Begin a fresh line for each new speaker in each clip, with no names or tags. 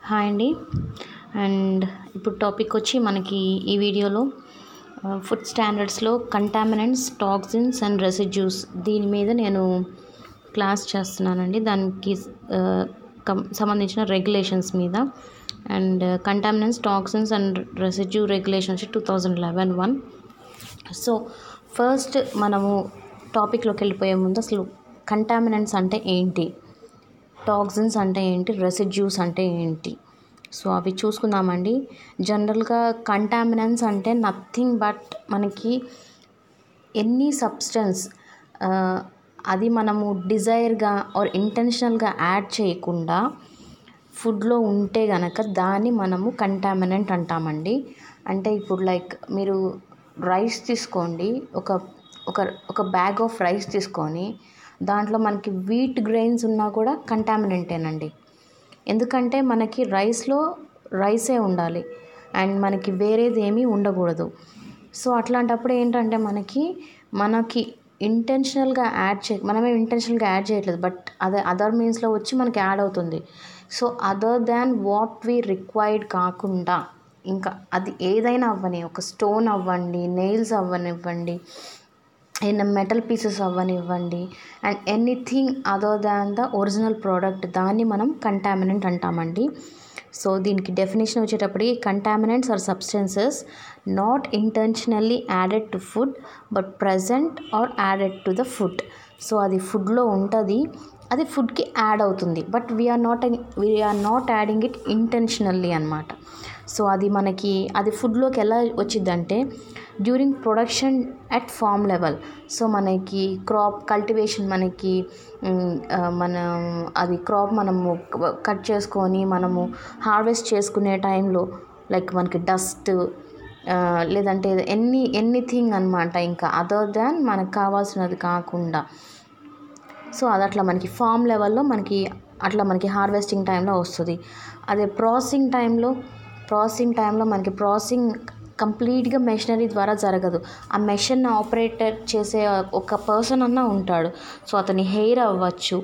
hi అండి and ఇప్పుడు topic వచ్చి మనకి ఈ వీడియోలో ఫుడ్ స్టాండర్డ్స్లో కంటామినెంట్స్ టాక్సిన్స్ అండ్ రెసిడ్యూస్ దీని మీద నేను క్లాస్ చేస్తున్నానండి దానికి ఆ, కం సంబంధించిన రెగ్యులేషన్స్ మీద and contaminants toxins and residue regulations two thousand eleven one so first మనము టాపిక్లోకి వెళ్ళిపోయే ముందు అసలు కంటామినెంట్స్ అంటే ఏంటి టాక్సిన్స్ అంటే ఏంటి రెసిడ్యూస్ అంటే ఏంటి సో అవి చూసుకుందామండి జనరల్గా కంటామినెంట్స్ అంటే నథింగ్ బట్ మనకి ఎనీ సబ్స్టెన్స్ అది మనము డిజైర్గా ఆర్ ఇంటెన్షనల్గా యాడ్ చేయకుండా ఫుడ్లో ఉంటే గనక దాన్ని మనము కంటామినెంట్ అంటామండి అంటే ఇప్పుడు లైక్ మీరు రైస్ తీసుకోండి ఒక ఒక ఒక బ్యాగ్ ఆఫ్ రైస్ తీసుకొని దాంట్లో మనకి వీట్ గ్రెయిన్స్ ఉన్నా కూడా కంటామినెంటేనండి ఎందుకంటే మనకి రైస్లో రైసే ఉండాలి అండ్ మనకి వేరేది ఏమీ ఉండకూడదు సో అట్లాంటప్పుడు ఏంటంటే మనకి మనకి ఇంటెన్షనల్గా యాడ్ చే మనమే ఇంటెన్షనల్గా యాడ్ చేయట్లేదు బట్ అదే అదర్ మీన్స్లో వచ్చి మనకి యాడ్ అవుతుంది so other than what we required కాకుండా ఇంకా అది ఏదైనా అవ్వని ఒక స్టోన్ అవ్వండి నెయిల్స్ అవ్వనివ్వండి ఏదైనా మెటల్ పీసెస్ అవ్వనివ్వండి and anything other than the original product దాన్ని మనం కంటామినెంట్ అంటామండి సో దీనికి డెఫినేషన్ వచ్చేటప్పటికి contaminants are substances not intentionally added to food but present are added to the food so అది ఫుడ్లో ఉంటుంది అది ఫుడ్కి యాడ్ అవుతుంది but we are not we are not adding it intentionally అనమాట సో అది మనకి అది ఫుడ్లోకి ఎలా వచ్చిందంటే during production at farm level so మనకి క్రాప్ కల్టివేషన్ మనకి మ్, ఆ, మనం అది క్రాప్ మనము కట్ చేసుకొని మనము హార్వెస్ట్ చేసుకునే టైంలో లైక్ మనకి డస్ట్ లేదంటే ఎనీ ఎనీథింగ్ అనమాట ఇంకా అదర్ దాన్ మనకు కావాల్సినది కాకుండా సో అది అట్లా మనకి ఫామ్ లెవెల్లో మనకి అట్లా మనకి హార్వెస్టింగ్ టైంలో వస్తుంది అదే ప్రాసెసింగ్ టైంలో ప్రాసెసింగ్ టైంలో మనకి ప్రాసెసింగ్ కంప్లీట్గా మెషినరీ ద్వారా జరగదు ఆ మెషిన్ ఆపరేటర్ చేసే ఒక పర్సన్ అన్నా ఉంటాడు సో అతని హెయిర్ అవ్వచ్చు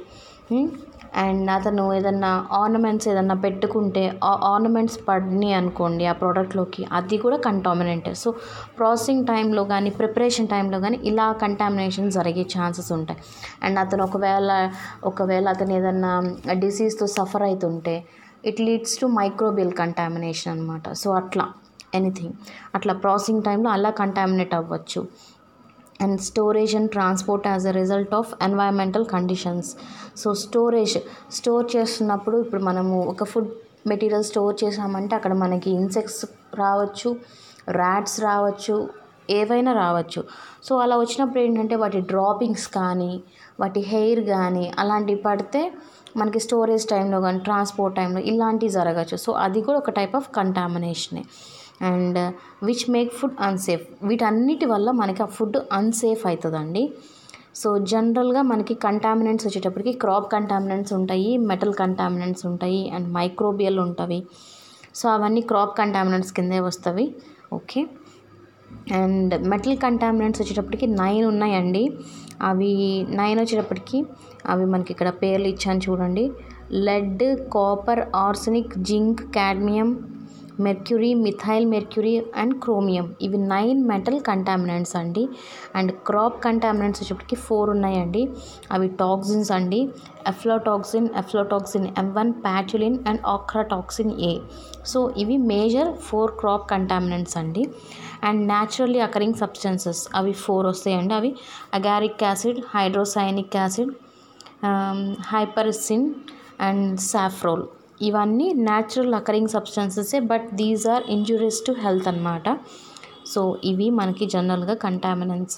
అండ్ అతను ఏదన్నా ఆర్నమెంట్స్ ఏదన్నా పెట్టుకుంటే ఆ ఆర్నమెంట్స్ పడినాయి అనుకోండి ఆ ప్రోడక్ట్లోకి అది కూడా కంటామినెంట్ సో ప్రాసెసింగ్ టైంలో కానీ ప్రిపరేషన్ టైంలో కానీ ఇలా కంటామినేషన్ జరిగే ఛాన్సెస్ ఉంటాయి అండ్ అతను ఒకవేళ ఒకవేళ అతను ఏదన్నా డిసీజ్తో సఫర్ అవుతుంటే it leads to microbial contamination అనమాట సో అట్లా ఎనీథింగ్ అట్లా ప్రాసెసింగ్ టైంలో అలా కంటామినేట్ అవ్వచ్చు and storage and transport as a result of environmental conditions so storage store చేస్తున్నప్పుడు ఇప్పుడు మనము ఒక ఫుడ్ మెటీరియల్ స్టోర్ చేసామంటే అక్కడ మనకి ఇన్సెక్ట్స్ రావచ్చు ర్యాట్స్ రావచ్చు ఏవైనా రావచ్చు సో అలా వచ్చినప్పుడు ఏంటంటే వాటి డ్రాపింగ్స్ కానీ వాటి హెయిర్ కానీ అలాంటివి పడితే మనకి స్టోరేజ్ టైంలో కానీ ట్రాన్స్పోర్ట్ టైంలో ఇలాంటివి జరగచ్చు సో అది కూడా ఒక టైప్ ఆఫ్ కంటామినేషనే and which make food unsafe వీటన్నిటి వల్ల మనకి ఆ ఫుడ్ అన్సేఫ్ అవుతుందండి సో జనరల్గా మనకి కంటామినెంట్స్ వచ్చేటప్పటికి క్రాప్ కంటామినెంట్స్ ఉంటాయి మెటల్ కంటామినెంట్స్ ఉంటాయి అండ్ మైక్రోబియల్ ఉంటవి సో అవన్నీ క్రాప్ కంటామినెంట్స్ కిందే వస్తవి ఓకే అండ్ మెటల్ కంటామినెంట్స్ వచ్చేటప్పటికి నైన్ ఉన్నాయండి అవి నైన్ వచ్చేటప్పటికి అవి మనకి ఇక్కడ పేర్లు ఇచ్చాను చూడండి lead copper arsenic zinc cadmium mercury methyl mercury and chromium ఇవి నైన్ మెటల్ కంటామినెంట్స్ అండి అండ్ క్రాప్ కంటామినెంట్స్ వచ్చేప్పటికి ఫోర్ ఉన్నాయండి అవి టాక్సిన్స్ అండి aflatoxin aflatoxin M one patulin and ochratoxin A so ఇవి మేజర్ ఫోర్ క్రాప్ కంటామినెంట్స్ అండి and naturally occurring substances అవి four వస్తాయండి అవి agaric acid hydrocyanic acid hypericin and safrole ఇవన్నీ న్యాచురల్ అకరింగ్ సబ్స్టెన్సెసే but these are injuries to health అనమాట so ఇవి మనకి జనరల్గా కంటామినెంట్స్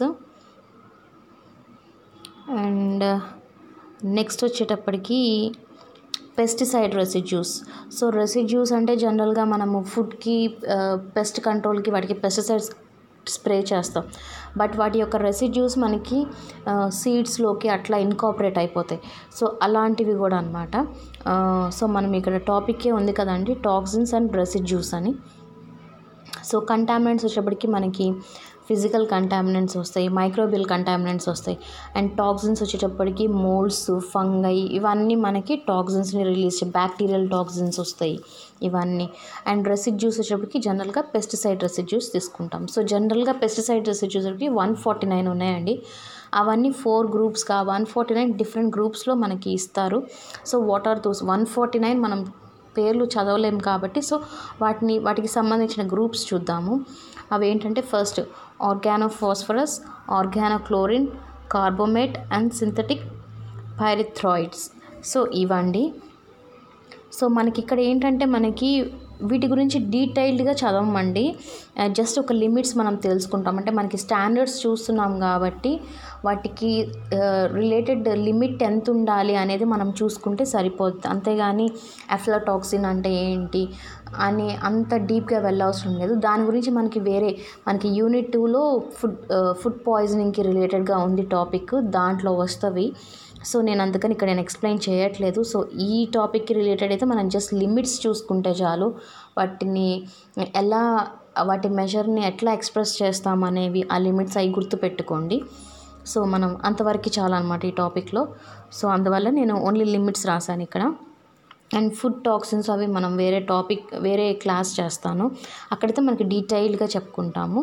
అండ్ నెక్స్ట్ వచ్చేటప్పటికి పెస్టిసైడ్ రెసిడ్యూస్ సో రెసిడ్యూస్ అంటే జనరల్గా మనము ఫుడ్కి పెస్ట్ కంట్రోల్కి వాటికి పెస్టిసైడ్స్ స్ప్రే చేస్తాం బట్ వాటి యొక్క రెసిడ్యూస్ మనకి సీడ్స్లోకి అట్లా ఇన్కాపరేట్ అయిపోతాయి సో అలాంటివి కూడా అనమాట సో మనం ఇక్కడ టాపిక్కే ఉంది కదండి టాక్సిన్స్ అండ్ రెసిడ్యూస్ అని సో కంటామినెంట్స్ వచ్చేటప్పటికి మనకి ఫిజికల్ కంటామినెంట్స్ వస్తాయి మైక్రోబియల్ కంటామినెంట్స్ వస్తాయి అండ్ టాక్సిన్స్ వచ్చేటప్పటికి మోల్డ్స్ ఫంగై ఇవన్నీ మనకి టాక్సిన్స్ని రిలీజ్ బ్యాక్టీరియల్ టాక్సిన్స్ వస్తాయి ఇవన్నీ అండ్ రెసిడ్యూస్ వచ్చేటప్పటికి జనరల్గా పెస్టిసైడ్ రెసిడ్యూస్ తీసుకుంటాం సో జనరల్గా పెస్టిసైడ్ రెసిడ్యూస్ వచ్చి వన్ ఫార్టీ నైన్ ఉన్నాయండి అవన్నీ ఫోర్ గ్రూప్స్గా వన్ ఫార్టీ నైన్ డిఫరెంట్ గ్రూప్స్లో మనకి ఇస్తారు so what are those one forty nine మనం పేర్లు చదవలేము కాబట్టి సో వాటిని వాటికి సంబంధించిన గ్రూప్స్ చూద్దాము అవి ఏంటంటే first organophosphorus organochlorine carbamate and synthetic pyrethroids so ఇవండి సో మనకి ఇక్కడ ఏంటంటే మనకి వీటి గురించి డీటెయిల్డ్గా చదవమండి జస్ట్ ఒక లిమిట్స్ మనం తెలుసుకుంటాం అంటే మనకి స్టాండర్డ్స్ చూస్తున్నాం కాబట్టి వాటికి రిలేటెడ్ లిమిట్ ఎంత ఉండాలి అనేది మనం చూసుకుంటే సరిపోద్ది అంతేగాని అఫ్లాటాక్సిన్ అంటే ఏంటి అని అంత డీప్గా వెళ్ళవసరం లేదు దాని గురించి మనకి వేరే మనకి యూనిట్ టూలో ఫుడ్ ఫుడ్ పాయిజనింగ్కి రిలేటెడ్గా ఉంది టాపిక్ దాంట్లో వస్తుంది సో నేను అందుకని ఇక్కడ నేను ఎక్స్ప్లెయిన్ చేయట్లేదు సో ఈ టాపిక్కి రిలేటెడ్ అయితే మనం జస్ట్ లిమిట్స్ చూసుకుంటే చాలు వాటిని ఎలా వాటి మెజర్ని ఎట్లా ఎక్స్ప్రెస్ చేస్తామనేవి ఆ లిమిట్స్ అవి గుర్తుపెట్టుకోండి సో మనం అంతవరకు చాలన్నమాట ఈ టాపిక్లో సో అందువల్ల నేను ఓన్లీ లిమిట్స్ రాశాను ఇక్కడ అండ్ ఫుడ్ టాక్సిన్స్ అవి మనం వేరే టాపిక్ వేరే క్లాస్ చేస్తాను అక్కడైతే మనకి డీటెయిల్డ్గా చెప్పుకుంటాము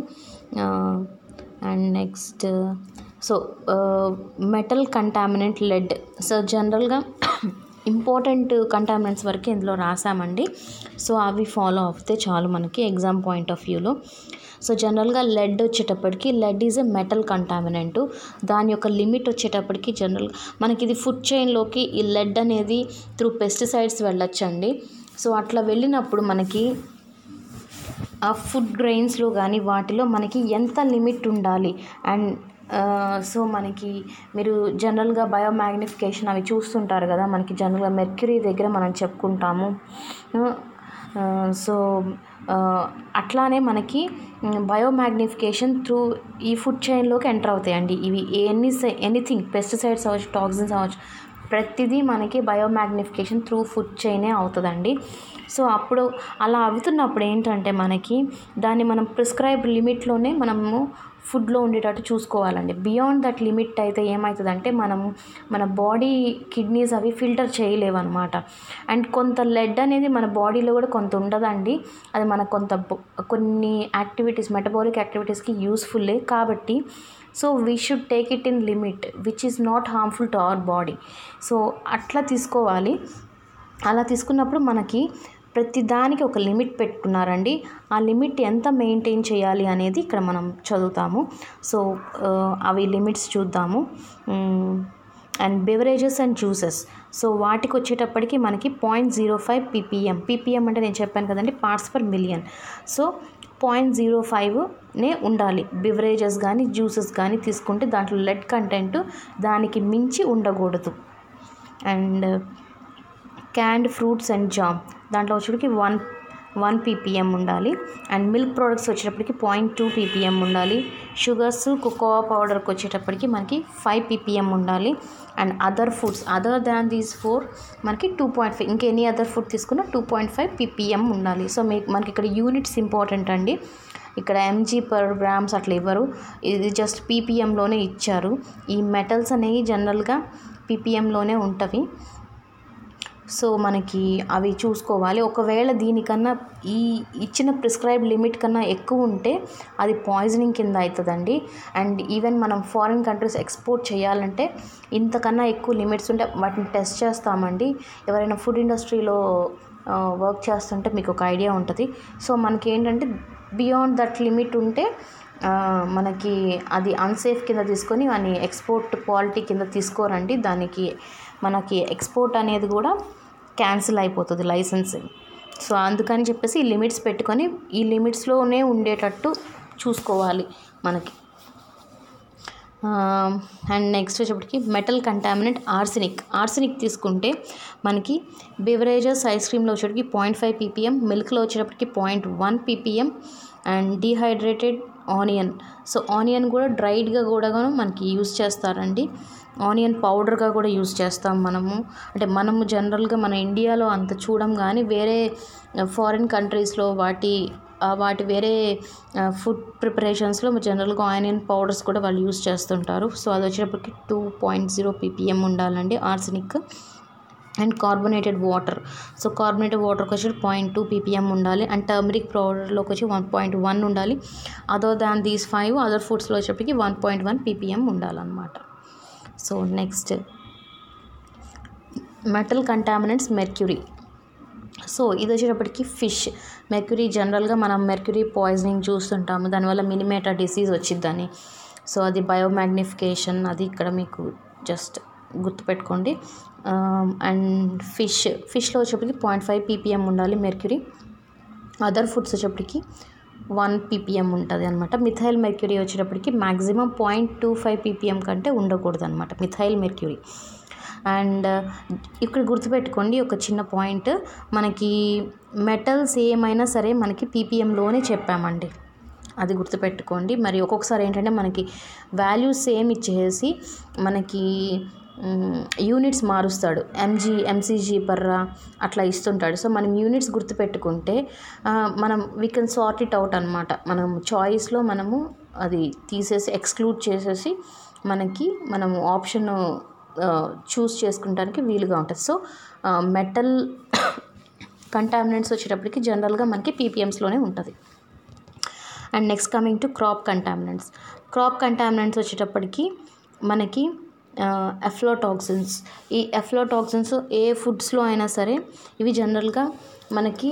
and next so metal contaminant lead so జనరల్గా ఇంపార్టెంట్ కంటామినెంట్స్ వరకు ఇందులో రాసామండి సో అవి ఫాలో అవుతే చాలు మనకి ఎగ్జామ్ పాయింట్ ఆఫ్ వ్యూలో సో జనరల్గా లెడ్ వచ్చేటప్పటికి lead is a metal contaminant దాని యొక్క లిమిట్ వచ్చేటప్పటికి జనరల్ మనకి ఇది ఫుడ్ చైన్లోకి ఈ లెడ్ అనేది త్రూ పెస్టిసైడ్స్ వెళ్ళొచ్చండి సో అట్లా వెళ్ళినప్పుడు మనకి ఆ ఫుడ్ గ్రెయిన్స్లో కానీ వాటిలో మనకి ఎంత లిమిట్ ఉండాలి అండ్ సో మనకి మీరు జనరల్గా బయోమాగ్నిఫికేషన్ అవి చూస్తుంటారు కదా మనకి జనరల్గా మెర్క్యూరీ దగ్గర మనం చెప్పుకుంటాము సో అట్లానే మనకి బయోమాగ్నిఫికేషన్ త్రూ ఈ ఫుడ్ చైన్లోకి ఎంటర్ అవుతాయండి ఇవి ఎనీ ఎనీథింగ్ పెస్టిసైడ్స్ అవ్వచ్చు టాక్సిన్స్ అవ్వచ్చు ప్రతిదీ మనకి బయోమాగ్నిఫికేషన్ త్రూ ఫుడ్ చైనే అవుతుందండి సో అప్పుడు అలా అవుతున్నప్పుడు ఏంటంటే మనకి దాన్ని మనం ప్రిస్క్రైబ్ లిమిట్లోనే మనము ఫుడ్లో ఉండేటట్టు చూసుకోవాలండి బియాండ్ దట్ లిమిట్ అయితే ఏమవుతుందంటే మనము మన బాడీ కిడ్నీస్ అవి ఫిల్టర్ చేయలేవన్నమాట అండ్ కొంత లెడ్ అనేది మన బాడీలో కూడా కొంత ఉండదండి అది మన కొంత కొన్ని యాక్టివిటీస్ మెటబాలిక్ యాక్టివిటీస్కి యూస్ఫుల్లే కాబట్టి so we should take it in limit which is not harmful to our body so అట్లా తీసుకోవాలి అలా తీసుకున్నప్పుడు మనకి ప్రతి దానికి ఒక లిమిట్ పెట్టుకున్నారండి ఆ లిమిట్ ఎంత మెయింటైన్ చేయాలి అనేది ఇక్కడ మనం చదువుతాము సో అవి లిమిట్స్ చూద్దాము and beverages and juices so వాటికి వచ్చేటప్పటికి మనకి point zero five PPM PPM అంటే నేను చెప్పాను కదండి parts per million so point zero ఫైవ్నే ఉండాలి బివరేజెస్ కానీ జ్యూసెస్ కానీ తీసుకుంటే దాంట్లో లెడ్ కంటెంట్ దానికి మించి ఉండకూడదు and canned fruits and jam దాంట్లో వచ్చేటికి వన్ వన్ పీపీఎం ఉండాలి అండ్ మిల్క్ ప్రోడక్ట్స్ వచ్చేటప్పటికి పాయింట్ టూ పీపీఎం ఉండాలి షుగర్స్ కోకోవా పౌడర్కి వచ్చేటప్పటికి మనకి ఫైవ్ పీపీఎం ఉండాలి and other foods other than these four మనకి టూ పాయింట్ ఫైవ్ ఇంకా ఎనీ అదర్ ఫుడ్ తీసుకున్నా టూ పాయింట్ ఫైవ్ పీపీఎం ఉండాలి సో మీకు మనకి ఇక్కడ యూనిట్స్ ఇంపార్టెంట్ అండి ఇక్కడ ఎంజీ పర్ గ్రామ్స్ అట్లా ఇవ్వరు ఇది జస్ట్ పీపీఎంలోనే ఇచ్చారు ఈ మెటల్స్ అనేవి జనరల్గా పీపీఎంలోనే ఉంటవి సో మనకి అవి చూసుకోవాలి ఒకవేళ దీనికన్నా ఈ ఇచ్చిన ప్రిస్క్రైబ్ లిమిట్ కన్నా ఎక్కువ ఉంటే అది పాయిజనింగ్ కింద అవుతుందండి అండ్ ఈవెన్ మనం ఫారిన్ కంట్రీస్ ఎక్స్పోర్ట్ చేయాలంటే ఇంతకన్నా ఎక్కువ లిమిట్స్ ఉంటే వాటిని టెస్ట్ చేస్తామండి ఎవరైనా ఫుడ్ ఇండస్ట్రీలో వర్క్ చేస్తుంటే మీకు ఒక ఐడియా ఉంటుంది సో మనకి ఏంటంటే బియాండ్ దట్ లిమిట్ ఉంటే మనకి అది అన్సేఫ్ కింద తీసుకొని అని ఎక్స్పోర్ట్ క్వాలిటీ కింద తీసుకోరండి దానికి మనకి ఎక్స్పోర్ట్ అనేది కూడా క్యాన్సిల్ అయిపోతుంది లైసెన్సింగ్ సో అందుకని చెప్పేసి ఈ లిమిట్స్ పెట్టుకొని ఈ లిమిట్స్లోనే ఉండేటట్టు చూసుకోవాలి మనకి అండ్ నెక్స్ట్ వచ్చేప్పటికి మెటల్ కంటామినెంట్ ఆర్సినిక్ ఆర్సినిక్ తీసుకుంటే మనకి బివరేజెస్ ఐస్ క్రీమ్లో వచ్చేటికి పాయింట్ ఫైవ్ పీపీఎం మిల్క్లో వచ్చేటప్పటికి point one PPM and dehydrated onion so onion కూడా డ్రైడ్గా కూడా మనకి యూస్ చేస్తారండి ఆనియన్ పౌడర్గా కూడా యూస్ చేస్తాం మనము అంటే మనము జనరల్గా మన ఇండియాలో అంత చూడం కానీ వేరే ఫారిన్ కంట్రీస్లో వాటి ఆ వాటి వేరే ఫుడ్ ప్రిపరేషన్స్లో జనరల్గా ఆనియన్ పౌడర్స్ కూడా వాళ్ళు యూస్ చేస్తుంటారు సో అది వచ్చేటప్పటికి టూ పాయింట్ జీరో పీపీఎం ఉండాలండి arsenic and carbonated water so carbonated వాటర్కి వచ్చి పాయింట్ టూ పీపీఎం ఉండాలి అండ్ టర్మరిక్ పౌడర్లోకి వచ్చి వన్ పాయింట్ వన్ ఉండాలి other than these five other ఫుడ్స్లో వచ్చేప్పటికి వన్ పాయింట్ వన్ పీపీఎం ఉండాలన్నమాట so next metal contaminants mercury so ఇది వచ్చేటప్పటికి ఫిష్ మెర్క్యూరీ జనరల్గా మనం మెర్క్యూరీ పాయిజనింగ్ చూస్తుంటాము దానివల్ల మినిమేటా డిసీజ్ వచ్చిద్దని సో అది బయోమాగ్నిఫికేషన్ అది ఇక్కడ మీకు జస్ట్ గుర్తుపెట్టుకోండి అండ్ ఫిష్ ఫిష్లో వచ్చేప్పటికి పాయింట్ ఫైవ్ పీపీఎం ఉండాలి మెర్క్యూరీ అదర్ ఫుడ్స్ వచ్చేప్పటికి వన్ పీపీఎం ఉంటుంది అనమాట మిథైల్ మెర్క్యూరీ వచ్చేటప్పటికి maximum point two five PPM కంటే ఉండకూడదు అనమాట మిథైల్ మెర్క్యూరీ అండ్ ఇక్కడ గుర్తుపెట్టుకోండి ఒక చిన్న పాయింట్ మనకి మెటల్స్ ఏమైనా సరే మనకి పీపీఎంలోనే చెప్పామండి అది గుర్తుపెట్టుకోండి మరి ఒక్కొక్కసారి ఏంటంటే మనకి వాల్యూస్ సేమ్ ఇచ్చేసి మనకి యూనిట్స్ మారుస్తాడు ఎంజీ ఎంసీజీ పర్రా అట్లా ఇస్తుంటాడు సో మనం యూనిట్స్ గుర్తుపెట్టుకుంటే మనం we can sort it out అనమాట మనం చాయిస్లో మనము అది తీసేసి ఎక్స్క్లూడ్ చేసేసి మనకి మనము ఆప్షన్ చూస్ చేసుకుంటానికి వీలుగా ఉంటుంది సో మెటల్ కంటామినెంట్స్ వచ్చేటప్పటికి జనరల్గా మనకి పీపీఎమ్స్లోనే ఉంటుంది and next coming to crop contaminants crop contaminants వచ్చేటప్పటికి మనకి ఎఫ్లోటాక్సిన్స్ ఈ ఎఫ్లోటాక్సిన్స్ ఏ ఫుడ్స్లో అయినా సరే ఇవి జనరల్గా మనకి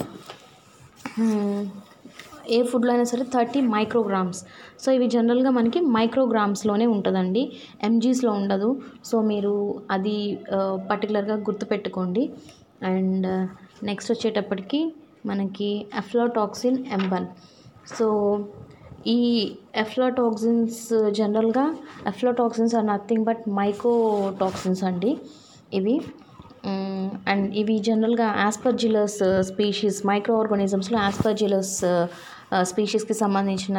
ఏ ఫుడ్లో అయినా సరే థర్టీ మైక్రోగ్రామ్స్ సో ఇవి జనరల్గా మనకి మైక్రోగ్రామ్స్లోనే ఉంటుందండి ఎంజీస్లో ఉండదు సో మీరు అది పర్టికులర్గా గుర్తుపెట్టుకోండి అండ్ నెక్స్ట్ వచ్చేటప్పటికి మనకి ఎఫ్లోటాక్సిన్ ఎం వన్ సో ఈ ఎఫ్లోటాక్సిన్స్ జనరల్గా aflatoxins are nothing but mycotoxins అండి ఇవి అండ్ ఇవి జనరల్గా ఆస్పర్జిలస్ స్పీషీస్ మైక్రో ఆర్గానిజమ్స్లో ఆస్పర్జిలస్ స్పీషీస్కి సంబంధించిన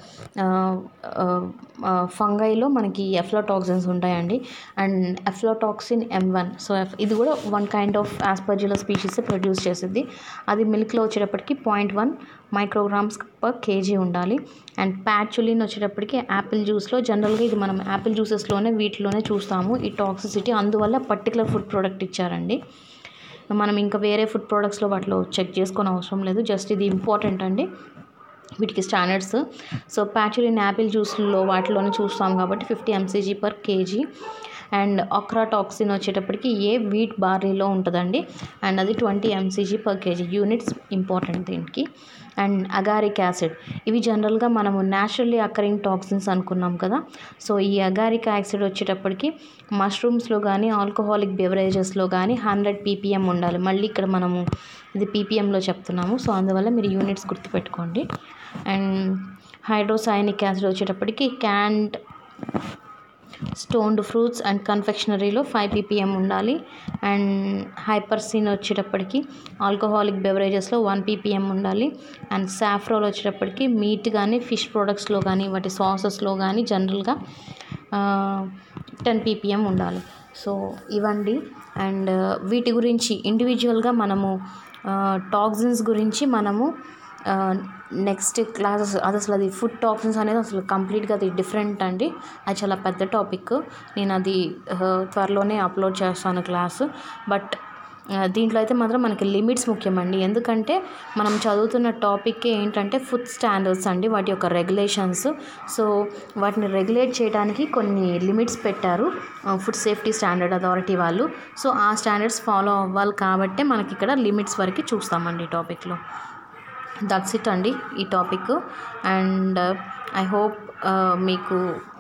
ఫంగైలో మనకి ఎఫ్లోటాక్సిన్స్ ఉంటాయండి and aflatoxin M one so F ఇది కూడా one kind of aspergillus species produce చేస్తుంది అది మిల్క్లో వచ్చేటప్పటికి point one micrograms per KG ఉండాలి అండ్ ప్యాచులిన్ వచ్చేటప్పటికి యాపిల్ జ్యూస్లో జనరల్గా ఇది మనం యాపిల్ జ్యూసెస్లోనే వీటిలోనే చూస్తాము ఈ టాక్సిసిటీ అందువల్ల పర్టికులర్ ఫుడ్ ప్రోడక్ట్ ఇచ్చారండి మనం ఇంకా వేరే ఫుడ్ ప్రోడక్ట్స్లో వాటిలో చెక్ చేసుకొని అవసరం లేదు జస్ట్ ఇది ఇంపార్టెంట్ అండి వీటికి స్టాండర్డ్స్ సో ప్యాచులిన్ యాపిల్ జ్యూస్లో వాటిలోనే చూస్తాం కాబట్టి fifty MCG per KG and toxin వచ్చేటప్పటికి ఏ వీట్ బార్లీలో ఉంటుందండి అండ్ అది twenty MCG per KG units important దీనికి అండ్ అగారిక్ యాసిడ్ ఇవి జనరల్గా మనము న్యాచురల్లీ అకరింగ్ టాక్సిన్స్ అనుకున్నాం కదా సో ఈ అగారిక్ యాసిడ్ వచ్చేటప్పటికి మష్రూమ్స్లో కానీ ఆల్కహాలిక్ బెవరేజెస్లో కానీ హండ్రెడ్ పీపీఎం ఉండాలి మళ్ళీ ఇక్కడ మనము ఇది పీపీఎంలో చెప్తున్నాము సో అందువల్ల మీరు యూనిట్స్ గుర్తుపెట్టుకోండి అండ్ హైడ్రోసైనిక్ యాసిడ్ వచ్చేటప్పటికి క్యాండ్ స్టోన్డ్ ఫ్రూట్స్ అండ్ కన్ఫెక్షనరీలో ఫైవ్ పీపీఎం ఉండాలి అండ్ హైపర్సిన్ వచ్చేటప్పటికి ఆల్కహాలిక్ బెవరేజెస్లో వన్ పీపీఎం ఉండాలి అండ్ సాఫ్రోల్ వచ్చేటప్పటికి మీట్ కానీ ఫిష్ ప్రొడక్ట్స్లో కానీ వాటి సాసెస్లో కానీ జనరల్గా టెన్ పీపీఎం ఉండాలి సో ఇవండి అండ్ వీటి గురించి ఇండివిజువల్గా మనము టాక్సిన్స్ గురించి మనము నెక్స్ట్ క్లాసెస్ అది అసలు అది ఫుడ్ టాక్సిన్స్ అనేది అసలు కంప్లీట్గా అది డిఫరెంట్ అండి అది చాలా పెద్ద టాపిక్ నేను అది త్వరలోనే అప్లోడ్ చేస్తాను క్లాసు బట్ దీంట్లో అయితే మాత్రం మనకి లిమిట్స్ ముఖ్యమండి ఎందుకంటే మనం చదువుతున్న టాపిక్ ఏంటంటే ఫుడ్ స్టాండర్డ్స్ అండి వాటి యొక్క రెగ్యులేషన్స్ సో వాటిని రెగ్యులేట్ చేయడానికి కొన్ని లిమిట్స్ పెట్టారు ఫుడ్ సేఫ్టీ స్టాండర్డ్ అథారిటీ వాళ్ళు సో ఆ స్టాండర్డ్స్ ఫాలో అవ్వాలి కాబట్టే మనకి ఇక్కడ లిమిట్స్ వరకు చూస్తామండి ఈ టాపిక్లో దట్స్ ఇట్ అండి ఈ టాపిక్ అండ్ ఐ హోప్ మీకు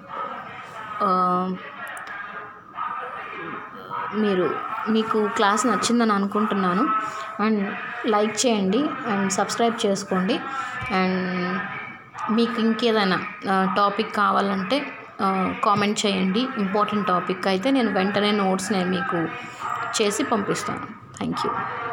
మీరు మీకు క్లాస్ నచ్చిందని అనుకుంటున్నాను అండ్ లైక్ చేయండి అండ్ సబ్స్క్రైబ్ చేసుకోండి అండ్ మీకు ఇంకేదైనా టాపిక్ కావాలంటే కామెంట్ చేయండి ఇంపార్టెంట్ టాపిక్ అయితే నేను వెంటనే నోట్స్ నేను మీకు చేసి పంపిస్తాను థ్యాంక్ యూ